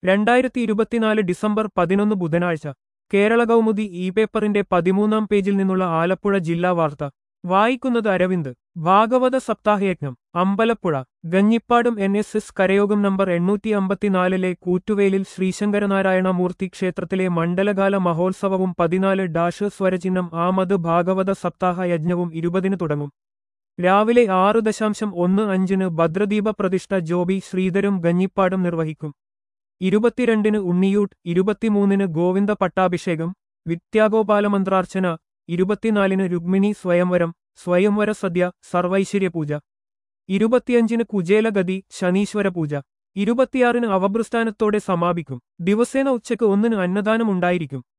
രണ്ടായിരത്തി ഇരുപത്തിനാല് ഡിസംബർ പതിനൊന്ന് ബുധനാഴ്ച കേരള കൗമുദി ഇ പേപ്പറിന്റെ പതിമൂന്നാം പേജിൽ നിന്നുള്ള ആലപ്പുഴ ജില്ലാ വാർത്ത വായിക്കുന്നത് അരവിന്ദ് ഭാഗവത സപ്താഹയജ്ഞം അമ്പലപ്പുഴ ഗഞ്ഞിപ്പാടും എൻ എസ് എസ് കരയോഗം നമ്പർ എണ്ണൂറ്റി അമ്പത്തിനാലിലെ കൂറ്റുവേലിൽ ശ്രീശങ്കരനാരായണ മൂർത്തി ക്ഷേത്രത്തിലെ മണ്ഡലകാല മഹോത്സവവും പതിനാല് ഡാഷ് സ്വരചിഹ്നം ആമത് ഭാഗവത സപ്താഹ യജ്ഞവും ഇരുപതിന് തുടങ്ങും രാവിലെ ആറ് ദശാംശം ഒന്ന് അഞ്ചിന് ഭദ്രദീപ പ്രതിഷ്ഠ ജോബി ശ്രീധരും ഗഞ്ഞിപ്പാടും നിർവഹിക്കും ഇരുപത്തിരണ്ടിന് ഉണ്ണിയൂട്ട് ഇരുപത്തിമൂന്നിന് ഗോവിന്ദ പട്ടാഭിഷേകം വിദ്യാഗോപാലമന്ത്രാർച്ചന ഇരുപത്തിനാലിന് രുക്മിണി സ്വയംവരം സ്വയംവര സദ്യ സർവൈശ്വര്യ പൂജ ഇരുപത്തിയഞ്ചിന് കുചേലഗതി ശനീശ്വര പൂജ ഇരുപത്തിയാറിന് അവഭൃസ്ഥാനത്തോടെ സമാപിക്കും ദിവസേന ഉച്ചയ്ക്ക് ഒന്നിന് അന്നദാനം ഉണ്ടായിരിക്കും